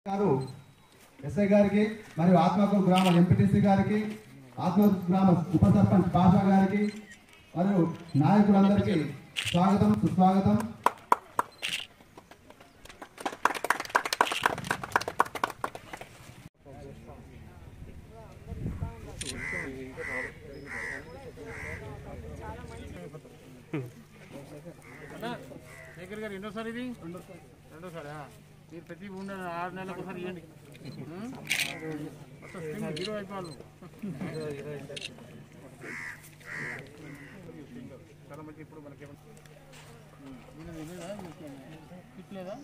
గారు ఎస్ఐ గారికి మరియు ఆత్మకూరు గ్రామ ఎంపీటీసీ గారికి ఆత్మకూరు గ్రామ ఉప సర్పంచ్ పాషా గారికి మరియు నాయకులందరికీ స్వాగతం సుస్వాగతం శేఖర్ గారు ఎన్నోసారి ఇది రెండోసారా మీరు ప్రతి మూడు ఆరు నెలలకు ఒకసారి ఇవ్వండి ఉం? మొత్తం స్క్రీన్ హీరో అయిపోవాలి చాలా మంచి ఇప్పుడు మనకేమన్నా దీని లేదా కిట్ లేదా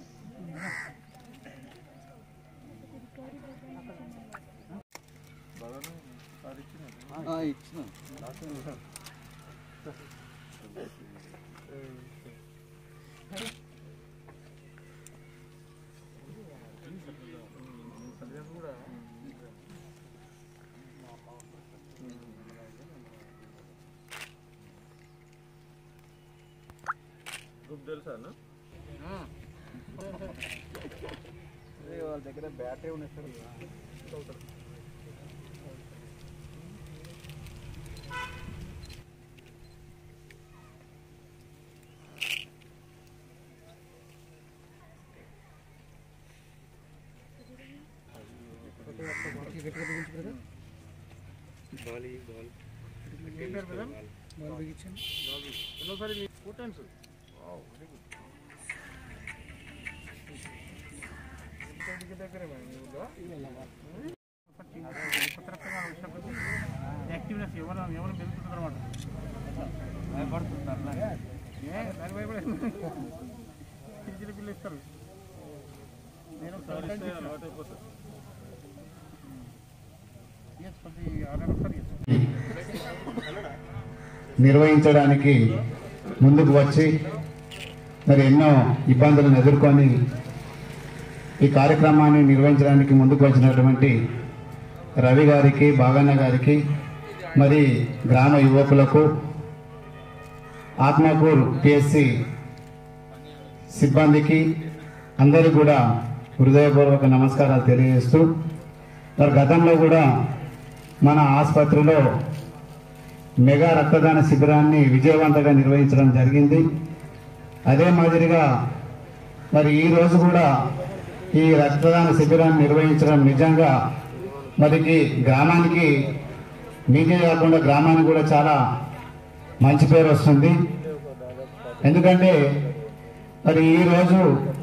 ఆ. వాళ్ళ దగ్గర బ్యాటరీ ఉన్నాయి ఏం పేరు మేడం ఎన్నోసారి మీ ఫోర్ టైమ్స్ వెరీ గుడ్ దగ్గరే మేడం మీ ఊళ్ళో కొత్త రకంగా వచ్చినప్పుడు యాక్టివ్నెస్ ఎవరు ఎవరు పెరుగుతుంటారు అనమాట ఏ దాని భయపడే చిన్న పిల్లలు ఇస్తారు నేను ఒకసారి Yes, ప్రతి ఆరు నెలలకు ఒకసారి చేస్తాను నిర్వహించడానికి ముందుకు వచ్చి మరి ఎన్నో ఇబ్బందులను ఎదుర్కొని ఈ కార్యక్రమాన్ని నిర్వహించడానికి ముందుకు వచ్చినటువంటి రవి గారికి బాగన్న గారికి మరి గ్రామ యువకులకు ఆత్మకూరు పిఎస్సి సిబ్బందికి అందరికీ కూడా హృదయపూర్వక నమస్కారాలు తెలియజేస్తూ మరి గతంలో కూడా మన ఆసుపత్రిలో మెగా రక్తదాన శిబిరాన్ని విజయవంతంగా నిర్వహించడం జరిగింది అదే మాదిరిగా మరి ఈ రోజు కూడా ఈ రక్తదాన శిబిరాన్ని నిర్వహించడం నిజంగా మరికి గ్రామానికి మీకే కాకుండా గ్రామానికి కూడా చాలా మంచి పేరు వస్తుంది ఎందుకంటే మరి ఈ రోజు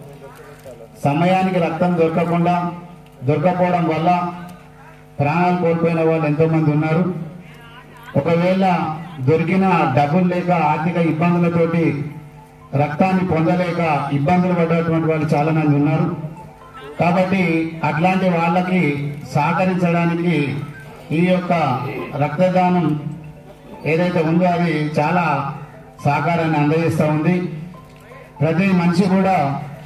సమయానికి రక్తం దొరకకుండా దొరకపోవడం వల్ల ప్రాణాలు కోల్పోయిన వాళ్ళు ఎంతో మంది ఉన్నారు ఒకవేళ దొరికిన డబ్బులు లేక ఆర్థిక ఇబ్బందులతోటి రక్తాన్ని పొందలేక ఇబ్బందులు పడ్డటువంటి వాళ్ళు చాలా మంది ఉన్నారు కాబట్టి అట్లాంటి వాళ్ళకి సహకరించడానికి ఈ యొక్క రక్తదానం ఏదైతే ఉందో అది చాలా సహకారాన్ని అందజేస్తూ ఉంది ప్రతి మనిషి కూడా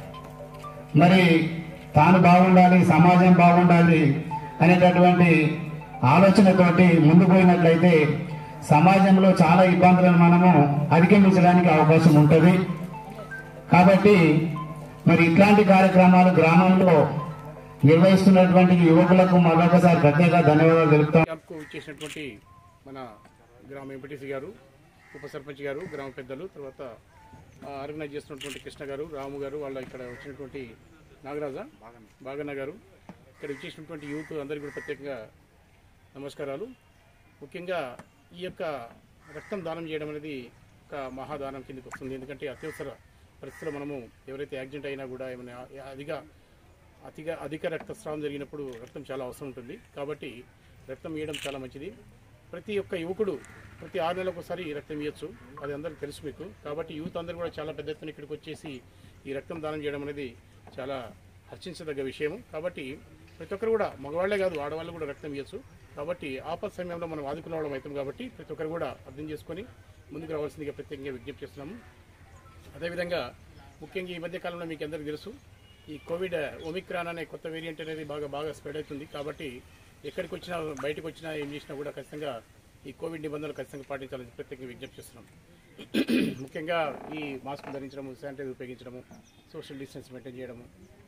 మరి తాను బాగుండాలి సమాజం బాగుండాలి అనేటటువంటి ఆలోచనతోటి ముందు పోయినట్లయితే సమాజంలో చాలా ఇబ్బందులను మనము అధిగమించడానికి అవకాశం ఉంటుంది కాబట్టి మరి ఇట్లాంటి కార్యక్రమాలు గ్రామంలో నిర్వహిస్తున్నటువంటి యువకులకు మరొకసారి ప్రత్యేక ధన్యవాదాలు తెలుపుతాం క్యాంప్కు ఇచ్చేసినటువంటి మన గ్రామ ఎంపీటీసీ గారు ఉప సర్పంచ్ గారు గ్రామ పెద్దలు తర్వాత ఆ, ఆర్గనైజ్ చేస్తున్నటువంటి కృష్ణ గారు రాము గారు వాళ్ళ ఇక్కడ వచ్చినటువంటి నాగరాజ బాగన్న గారు ఇక్కడ ఇచ్చేసినటువంటి యూత్ అందరికీ కూడా ప్రత్యేకంగా నమస్కారాలు ముఖ్యంగా ఈ యొక్క రక్తం దానం చేయడం అనేది ఒక మహాదానం కిందకి వస్తుంది ఎందుకంటే అత్యవసర పరిస్థితుల్లో మనము ఎవరైతే యాక్సిడెంట్ అయినా కూడా ఏమైనా అధిక అతిగా అధిక రక్తస్రావం జరిగినప్పుడు రక్తం చాలా అవసరం ఉంటుంది కాబట్టి రక్తం ఇవ్వడం చాలా మంచిది ప్రతి ఒక్క యువకుడు ప్రతి ఆరు నెలలకు ఒకసారి ఈ రక్తం ఇవ్వచ్చు అది అందరికీ తెలుసు మీకు కాబట్టి యూత్ అందరూ కూడా చాలా పెద్ద ఎత్తున ఇక్కడికి వచ్చేసి ఈ రక్తం దానం చేయడం అనేది చాలా హర్షించదగ్గ విషయం కాబట్టి ప్రతి ఒక్కరు కూడా మగవాళ్లే కాదు ఆడవాళ్ళు కూడా రక్తం ఇవ్వచ్చు కాబట్టి ఆపత్ సమయంలో మనం ఆదుకునే వాళ్ళం అవుతాం కాబట్టి ప్రతి ఒక్కరు కూడా అర్థం చేసుకొని ముందుకు రావాల్సిందిగా ప్రత్యేకంగా విజ్ఞప్తి చేస్తున్నాము అదేవిధంగా ముఖ్యంగా ఈ మధ్య కాలంలో మీకు అందరికీ తెలుసు ఈ కోవిడ్ ఒమిక్రాన్ అనే కొత్త వేరియంట్ అనేది బాగా బాగా స్ప్రెడ్ అవుతుంది కాబట్టి ఎక్కడికి వచ్చినా బయటకు వచ్చినా ఏం చేసినా కూడా ఖచ్చితంగా ఈ కోవిడ్ నిబంధనలు ఖచ్చితంగా పాటించాలని ప్రత్యేకంగా విజ్ఞప్తి చేస్తున్నాం ముఖ్యంగా ఈ మాస్క్ ధరించడము శానిటైజర్ ఉపయోగించడము సోషల్ డిస్టెన్స్ మెయింటైన్ చేయడము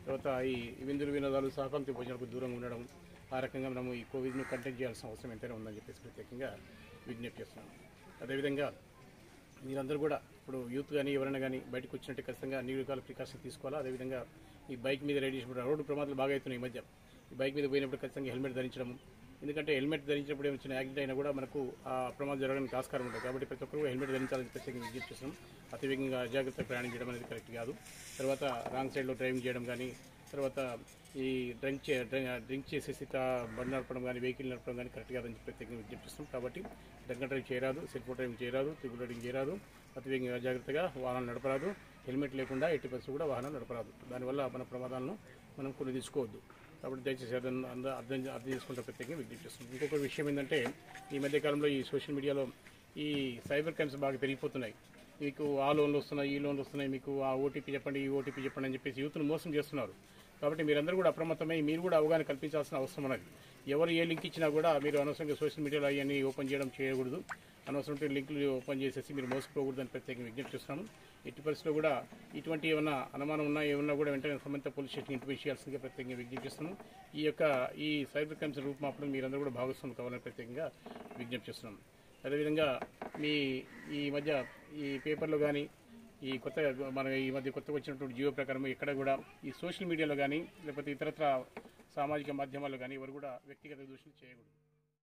తర్వాత ఈ విందులు వినోదాలు సహకాంతి భోజనాలకు దూరంగా ఉండడం ఆ రకంగా మనము ఈ కోవిడ్ను కంటెక్ట్ చేయాల్సిన అవసరం ఎంతైనా ఉందని చెప్పేసి ప్రత్యేకంగా విజ్ఞప్తి చేస్తున్నాను అదేవిధంగా మీరందరూ కూడా ఇప్పుడు యూత్ కానీ ఎవరైనా కానీ బయటకు వచ్చినట్టు ఖచ్చితంగా అన్ని రకాల ప్రికాషన్ తీసుకోవాలా అదేవిధంగా ఈ బైక్ మీద రైడ్ చేసినప్పుడు రోడ్డు ప్రమాదాలు బాగా అవుతున్నాయి ఈ మధ్య ఈ బైక్ మీద పోయినప్పుడు ఖచ్చితంగా హెల్మెట్ ధరించడం ఎందుకంటే హెల్మెట్ ధరించినప్పుడు ఏమైనా చిన్న యాక్సిడెంట్ అయినా కూడా మనకు ఆ ప్రమాదం జరగడానికి ఆస్కారం ఉంటుంది కాబట్టి ప్రతి ఒక్కరు హెల్మెట్ ధరించాలని ప్రత్యేకంగా విజ్ఞప్తి చేస్తున్నాం అతివేగంగా అజాగ్రత్త ప్రయాణం చేయడం అనేది కరెక్ట్ కాదు తర్వాత రాంగ్ సైడ్లో డ్రైవింగ్ చేయడం కానీ తర్వాత ఈ డ్రింక్ చే డ్రింక్ చేసేసి తా- బండి నడపడం కానీ వెహికల్ నడపడం కానీ కరెక్ట్ కాదని చెప్పి ప్రత్యేకంగా విజ్ఞప్తిస్తాం కాబట్టి డ్రంక్ డ్రైవ్ చేయరాదు సెల్ ఫోన్ డ్రైవింగ్ చేయరాదు త్రిపుల్ రైడింగ్ చేయరాదు అతివేగంగా జాగ్రత్తగా వాహనాలు నడపరాదు హెల్మెట్ లేకుండా ఎట్టి పరిస్థితి కూడా వాహనం నడపరాదు దానివల్ల మన ప్రమాదాలను మనం కొన్ని తీసుకోవద్దు కాబట్టి దయచేసి అర్థం అంద- అర్థం అర్థం చేసుకుంటే ప్రత్యేకంగా విజ్ఞప్తి చేస్తున్నాం ఇంకొక విషయం ఏంటంటే ఈ మధ్య కాలంలో ఈ సోషల్ మీడియాలో ఈ సైబర్ క్రైమ్స్ బాగా పెరిగిపోతున్నాయి మీకు ఆ లోన్లు వస్తున్నాయి ఈ లోన్లు వస్తున్నాయి మీకు ఆ ఓటీపీ చెప్పండి ఈ ఓటీపీ చెప్పండి అని చెప్పేసి యూత్ను మోసం చేస్తున్నారు కాబట్టి మీరందరూ కూడా అప్రమత్తమై మీరు కూడా అవగాహన కల్పించాల్సిన అవసరం ఉన్నది ఎవరు ఏ లింక్ ఇచ్చినా కూడా మీరు అనవసరంగా సోషల్ మీడియాలో అవన్నీ ఓపెన్ చేయడం చేయకూడదు అనవసరం లింకులు ఓపెన్ చేసేసి మీరు మోసపోకూడదు అని ప్రత్యేకంగా విజ్ఞప్తి చేస్తున్నాను ఎట్టి పరిస్థితుల్లో కూడా ఇటువంటి ఏమన్నా అనుమానం ఉన్నా ఏమన్నా కూడా వెంటనే సంబంధిత పోలీస్ స్టేషన్ ఇంటిమేట్ చేయాల్సిందిగా ప్రత్యేకంగా విజ్ఞప్తి చేస్తున్నాను ఈ యొక్క ఈ సైబర్ క్రైమ్స్ రూపుమాపడం మీరందరూ కూడా భాగస్వామి కావాలని ప్రత్యేకంగా విజ్ఞప్తి చేస్తున్నాం అదేవిధంగా మీ ఈ మధ్య ఈ పేపర్లో కానీ ఈ కొత్త మన ఈ మధ్య కొత్తగా వచ్చినటువంటి జియో ప్రకారం ఎక్కడ కూడా ఈ సోషల్ మీడియాలో కానీ లేకపోతే ఇతరత్ర సామాజిక మాధ్యమాల్లో కానీ ఎవరు కూడా వ్యక్తిగత దూషణ చేయకూడదు